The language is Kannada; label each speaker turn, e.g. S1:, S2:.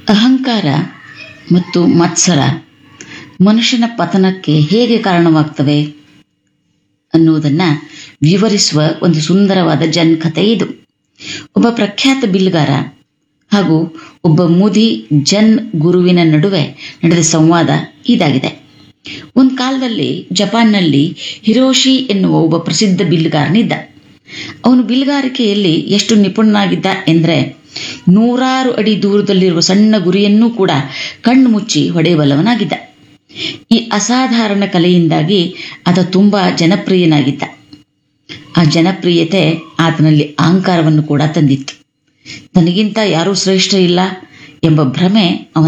S1: ಅಹಂಕಾರ ಮತ್ತು ಮತ್ಸರ ಮನುಷ್ಯನ ಪತನಕ್ಕೆ ಹೇಗೆ ಕಾರಣವಾಗ್ತವೆ ಅನ್ನುವುದನ್ನ ವಿವರಿಸುವ ಒಂದು ಸುಂದರವಾದ ಜನ್ಕಥೆ ಇದು ಒಬ್ಬ ಪ್ರಖ್ಯಾತ ಬಿಲ್ಗಾರ ಹಾಗೂ ಒಬ್ಬ ಮುದಿ ಜನ್ ಗುರುವಿನ ನಡುವೆ ನಡೆದ ಸಂವಾದ ಇದಾಗಿದೆ ಒಂದು ಕಾಲದಲ್ಲಿ ಜಪಾನ್ನಲ್ಲಿ ಹಿರೋಶಿ ಎನ್ನುವ ಒಬ್ಬ ಪ್ರಸಿದ್ಧ ಬಿಲ್ಗಾರನಿದ್ದ ಅವನು ಬಿಲ್ಗಾರಿಕೆಯಲ್ಲಿ ಎಷ್ಟು ನಿಪುಣನಾಗಿದ್ದ ಎಂದರೆ ನೂರಾರು ಅಡಿ ದೂರದಲ್ಲಿರುವ ಸಣ್ಣ ಗುರಿಯನ್ನೂ ಕೂಡ ಕಣ್ಣು ಮುಚ್ಚಿ ಹೊಡೆಯಬಲ್ಲವನಾಗಿದ್ದ ಈ ಅಸಾಧಾರಣ ಕಲೆಯಿಂದಾಗಿ ಆತ ತುಂಬಾ ಜನಪ್ರಿಯನಾಗಿದ್ದ ಆ ಜನಪ್ರಿಯತೆ ಆತನಲ್ಲಿ ಅಹಂಕಾರವನ್ನು ಕೂಡ ತಂದಿತ್ತು ತನಗಿಂತ ಯಾರೂ ಶ್ರೇಷ್ಠ ಇಲ್ಲ ಎಂಬ ಭ್ರಮೆ ಅವನ